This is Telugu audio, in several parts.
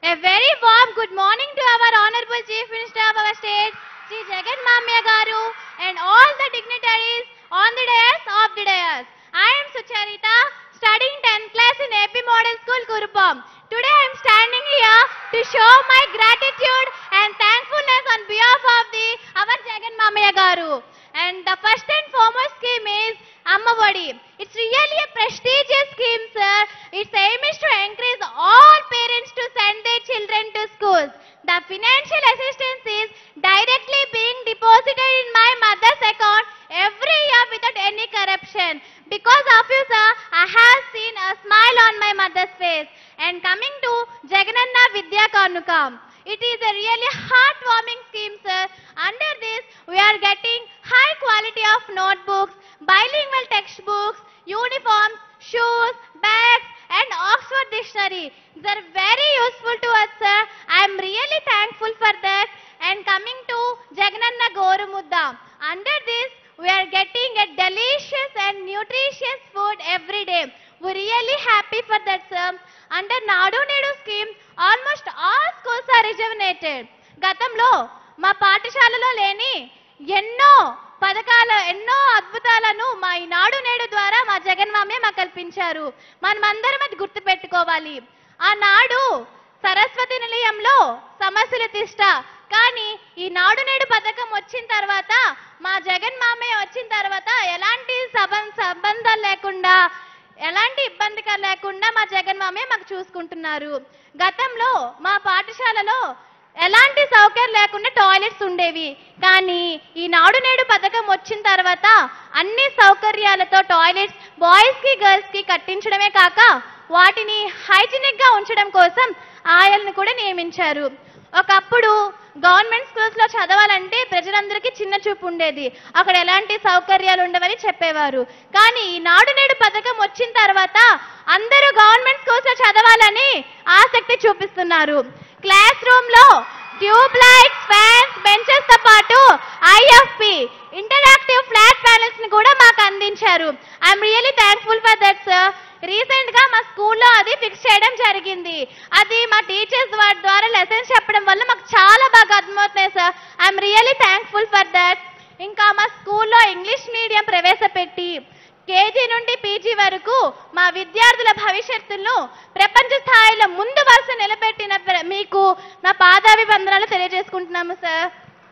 A very warm good morning to our Honorable Chief Minister of our state, Sri Jagan Mamya Garu, and all the dignitaries on the dais of the dais. I am Sucharita, studying 10th class in AP Model School, Kurupam. Today I am standing here to show my gratitude and thankfulness on behalf of the our Jagan Mamya Garu. And the first and foremost scheme is Ammavadi. It's really a prestigious scheme, sir. Its aim is to encourage all parents to send their children to schools. The financial assistance is directly being deposited in my mother's account every year without any corruption. Because of you, sir, I have seen a smile on my mother's face. And coming to Jagananna Vidya Kanukam. It is a really heartwarming scheme, sir. Under this, we are getting high quality of notebooks, bilingual textbooks, uniforms, shoes, bags, and Oxford Dictionary. They are very useful to us, sir. I am really thankful for that. And coming to Jagananna Gorumudda. Under this, we are getting a delicious and nutritious food every day. We're really happy for that, sir. Under Nadu Nedu scheme, almost all schools are rejuvenated. గతంలో మా పాఠశాలలో లేని ఎన్నో పథకాల ఎన్నో అద్భుతాలను మా ఈనాడు నేడు ద్వారా మా జగన్మామే మాకు కల్పించారు మనమందరం అది గుర్తుపెట్టుకోవాలి ఆనాడు సరస్వతి నిలయంలో సమస్యలు తిష్ట కానీ ఈ నాడు నేడు పథకం వచ్చిన తర్వాత మా జగన్ మామయ్య వచ్చిన తర్వాత ఎలాంటి సబం సంబంధాలు లేకుండా ఎలాంటి ఇబ్బందికర లేకుండా మా జగన్ మామయ్య మాకు చూసుకుంటున్నారు గతంలో మా పాఠశాలలో ఎలాంటి సౌకర్యం లేకుండా టాయిలెట్స్ ఉండేవి కానీ ఈ నాడు నేడు పథకం వచ్చిన తర్వాత అన్ని సౌకర్యాలతో టాయిలెట్స్ బాయ్స్ కి గర్ల్స్ కి కట్టించడమే కాక వాటిని హైజీనిక్ గా ఉంచడం కోసం ఆయలను కూడా నియమించారు ఒకప్పుడు గవర్నమెంట్ స్కూల్స్ లో చదవాలంటే ప్రజలందరికీ చిన్న చూపు ఉండేది అక్కడ ఎలాంటి సౌకర్యాలు ఉండవని చెప్పేవారు కానీ ఈ నాడు నేడు పథకం వచ్చిన తర్వాత అందరూ గవర్నమెంట్ స్కూల్స్ లో చదవాలని ఆసక్తి చూపిస్తున్నారు క్లాస్ రూమ్ లో ట్యూబ్ లైట్స్ ఫ్యాన్స్ బెంచెస్ తో పాటు ఐఎఫ్పి ఇంటరాక్టివ్ ఫ్లాట్ ప్యానెల్స్ ని కూడా మాకు అందించారు I'm really thankful for that sir recent గా మా స్కూల్లో అది ఫిక్స్ చేయడం జరిగింది అది మా టీచర్స్ ద్వారా లెసన్స్ చెప్పడం వల్ల మాకు చాలా బాగా అర్థమవుతున్నాయి sir I'm really thankful for that ఇంకా మా స్కూల్లో ఇంగ్లీష్ మీడియం ప్రవేశపెట్టి కేజీ నుండి పీజీ వరకు మా విద్యార్థుల భవిష్యత్తును ప్రపంచ స్థాయిలో ముందు వరుస నిలబెట్టిన ప్ర- మీకు నా పాదాభివందనాలు తెలియజేసుకుంటున్నాము సార్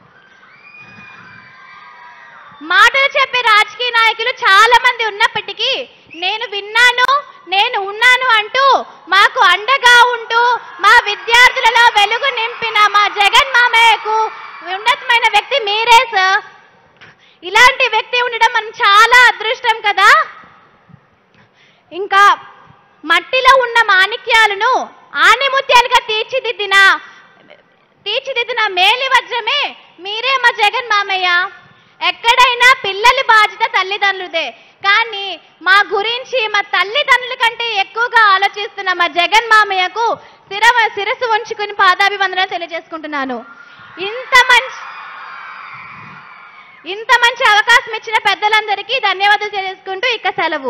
మాటలు చెప్పే రాజకీయ నాయకులు చాలా మంది ఉన్నప్పటికీ నేను విన్నాను నేను ఉన్నాను అంటూ మాకు అండగా ఉంటూ మా విద్యార్థులలో వెలుగు నింపిన మా జగన్ మామయ్యకు ఉన్నతమైన వ్యక్తి మీరే సార్ ఇలాంటి వ్యక్తి ఉండడం మనం చాలా అదృష్టం కదా ఇంకా మట్టిలో ఉన్న మాణిక్యాలను ఆణిముత్యాలుగా తీర్చిదిద్దిన తీర్చిదిద్దిన మేలి వజ్రమే మీరే మా జగన్ మామయ్య ఎక్కడైనా పిల్లల బాధ్యత తల్లిదండ్రులదే కానీ మా గురించి మా తల్లిదండ్రుల కంటే ఎక్కువగా ఆలోచిస్తున్న మా జగన్ మామయ్యకు శిర శిరస్సు ఉంచుకుని పాదాభివందనాలు తెలియజేసుకుంటున్నాను ఇంత మంచి ఇంత మంచి అవకాశం ఇచ్చిన పెద్దలందరికీ ధన్యవాదాలు తెలియజేసుకుంటూ ఇక సెలవు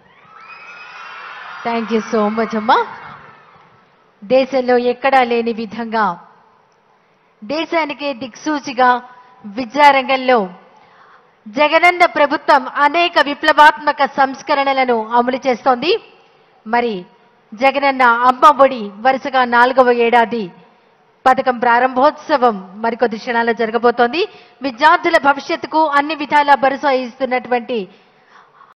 థ్యాంక్ యూ సో మచ్ అమ్మా దేశంలో ఎక్కడా లేని విధంగా దేశానికి దిక్సూచిగా విద్యారంగంలో జగనన్న ప్రభుత్వం అనేక విప్లవాత్మక సంస్కరణలను అమలు చేస్తోంది మరి జగనన్న అమ్మ ఒడి వరుసగా నాలుగవ ఏడాది పథకం ప్రారంభోత్సవం మరికొద్ది క్షణాల్లో జరగబోతోంది విద్యార్థుల భవిష్యత్తుకు అన్ని విధాలా భరోసా ఇస్తున్నటువంటి